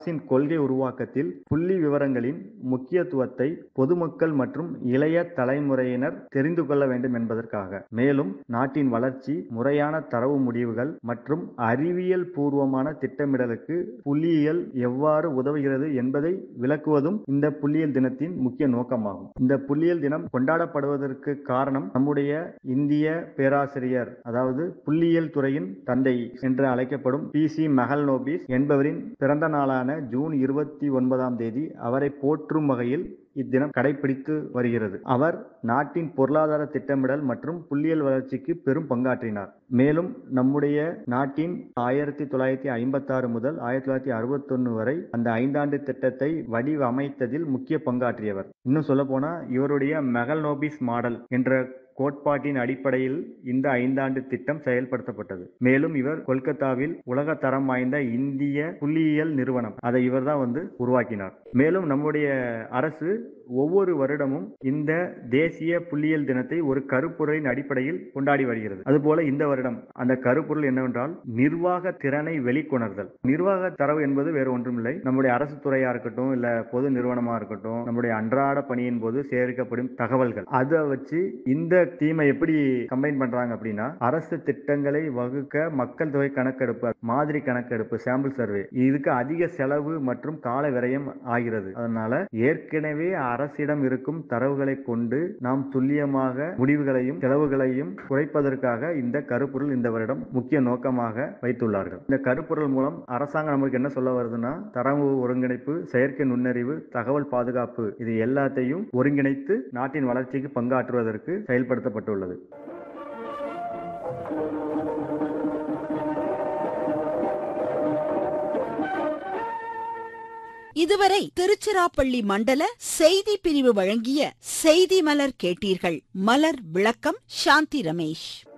அரசின் கொள்கை உருவாக்கத்தில் புள்ளி விவரங்களின் முக்கியத்துவத்தை பொதுமக்கள் மற்றும் இளைய தலைமுறையினர் தெரிந்து கொள்ள வேண்டும் என்பதற்காக மேலும் நாட்டின் வளர்ச்சி முறையான தரவு முடிவுகள் மற்றும் அறிவியல் பூர்வமான திட்டமிடலுக்கு புள்ளியியல் எவ்வாறு உதவுகிறது என்பதை விளக்குவதும் இந்த புள்ளியியல் தினத்தின் முக்கிய நோக்கமாகும் இந்த புள்ளியியல் தினம் கொண்டாடப்படுவதற்கு காரணம் நம்முடைய இந்திய பேராசிரியர் அதாவது புள்ளியியல் துறையின் தந்தை என்று அழைக்கப்படும் பி சி மெஹல்னோபிஸ் என்பவரின் பிறந்த நாளான ஜூன் இருபத்தி ஒன்பதாம் தேதி அவரை போற்றும் வகையில் இத்தினம் கடைபிடித்து வருகிறது அவர் நாட்டின் பொருளாதார திட்டமிடல் மற்றும் புள்ளியியல் வளர்ச்சிக்கு பெரும் பங்காற்றினார் மேலும் நம்முடைய நாட்டின் ஆயிரத்தி தொள்ளாயிரத்தி ஐம்பத்தி ஆறு முதல் ஆயிரத்தி தொள்ளாயிரத்தி அறுபத்தொன்னு வரை அந்த ஐந்தாண்டு திட்டத்தை வடிவமைத்ததில் முக்கிய பங்காற்றியவர் இன்னும் சொல்ல போனா இவருடைய மெகல்னோபிஸ் மாடல் என்ற கோட்பாட்டின் அடிப்படையில் இந்த ஐந்தாண்டு திட்டம் செயல்படுத்தப்பட்டது மேலும் இவர் கொல்கத்தாவில் உலக தரம் வாய்ந்த இந்திய புள்ளியியல் நிறுவனம் அதை இவர்தான் வந்து உருவாக்கினார் மேலும் நம்முடைய அரசு ஒவ்வொரு வருடமும் இந்த தேசிய புள்ளியியல் தினத்தை ஒரு கருப்பொருளின் அடிப்படையில் கொண்டாடி வருகிறது அதுபோல இந்த வருடம் அந்த கருப்பொருள் என்னவென்றால் நிர்வாக திறனை வெளிக்கொணர்தல் நிர்வாக தரவு என்பது வேறு ஒன்றுமில்லை நம்முடைய அரசு துறையா இருக்கட்டும் இல்ல பொது நிறுவனமா இருக்கட்டும் நம்முடைய அன்றாட பணியின் போது சேகரிக்கப்படும் தகவல்கள் அதை வச்சு இந்த தீமை எப்படி கம்பைன் பண்றாங்க அப்படின்னா அரசு திட்டங்களை வகுக்க மக்கள் தொகை கணக்கெடுப்பு மாதிரி கணக்கெடுப்பு சாம்பிள் சர்வே இதுக்கு அதிக செலவு மற்றும் கால விரயம் ஆகிறது அதனால ஏற்கனவே அரசிடம் இருக்கும் தரவுகளை கொண்டு நாம் துல்லியமாக முடிவுகளையும் செலவுகளையும் குறைப்பதற்காக இந்த கருப்பொருள் இந்த வருடம் முக்கிய நோக்கமாக வைத்துள்ளார்கள் இந்த கருப்பொருள் மூலம் அரசாங்கம் நமக்கு என்ன சொல்ல வருதுன்னா தரவு ஒருங்கிணைப்பு செயற்கை நுண்ணறிவு தகவல் பாதுகாப்பு இது எல்லாத்தையும் ஒருங்கிணைத்து நாட்டின் வளர்ச்சிக்கு பங்காற்றுவதற்கு செயல்படுத்தப்பட்டுள்ளது இதுவரை திருச்சிராப்பள்ளி மண்டல செய்தி பிரிவு வழங்கிய செய்தி மலர் கேட்டீர்கள் மலர் விளக்கம் சாந்தி ரமேஷ்